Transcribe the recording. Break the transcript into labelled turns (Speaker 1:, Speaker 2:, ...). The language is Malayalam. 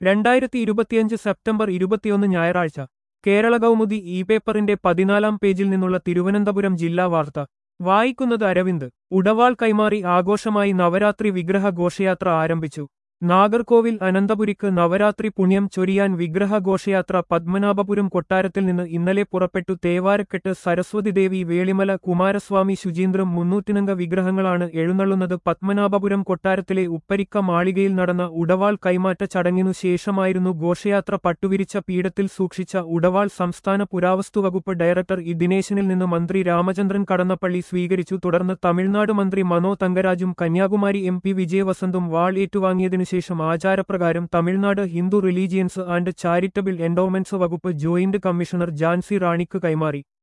Speaker 1: രണ്ടായിരത്തി ഇരുപത്തിയഞ്ച് സെപ്റ്റംബർ ഇരുപത്തിയൊന്ന് ഞായറാഴ്ച കേരള കൗമുദി ഇ പേപ്പറിന്റെ പതിനാലാം പേജിൽ നിന്നുള്ള തിരുവനന്തപുരം ജില്ലാ വാർത്ത വായിക്കുന്നത് അരവിന്ദ് ഉടവാൾ കൈമാറി ആഘോഷമായി നവരാത്രി വിഗ്രഹ ഘോഷയാത്ര ആരംഭിച്ചു നാഗർകോവിൽ അനന്തപുരിക്ക് നവരാത്രി പുണ്യം ചൊരിയാൻ വിഗ്രഹ ഘോഷയാത്ര പത്മനാഭപുരം കൊട്ടാരത്തിൽ നിന്ന് ഇന്നലെ പുറപ്പെട്ടു തേവാരക്കെട്ട് സരസ്വതി ദേവി വേളിമല കുമാരസ്വാമി ശുചീന്ദ്രം മുന്നൂറ്റിനംഗ വിഗ്രഹങ്ങളാണ് എഴുന്നള്ളുന്നത് പത്മനാഭപുരം കൊട്ടാരത്തിലെ ഉപ്പരിക്ക മാളികയിൽ നടന്ന ഉടവാൾ കൈമാറ്റ ചടങ്ങിനു ശേഷമായിരുന്നു ഘോഷയാത്ര പട്ടുവിരിച്ച പീഠത്തിൽ സൂക്ഷിച്ച ഉടവാൾ സംസ്ഥാന പുരാവസ്തുവകുപ്പ് ഡയറക്ടർ ഇ ദിനേശനിൽ നിന്ന് മന്ത്രി രാമചന്ദ്രൻ കടന്നപ്പള്ളി സ്വീകരിച്ചു തുടർന്ന് തമിഴ്നാട് മന്ത്രി മനോ തങ്കരാജും കന്യാകുമാരി എം പി വിജയവസന്തും വാൾ ഏറ്റുവാങ്ങിയതിനു ശേഷം ആചാരപ്രകാരം Tamil Nadu Hindu religions and charitable endowments വകുപ്പ് ജോയിന്റ് കമ്മീഷണർ ജാൻസി റാണിക്ക് കൈമാറി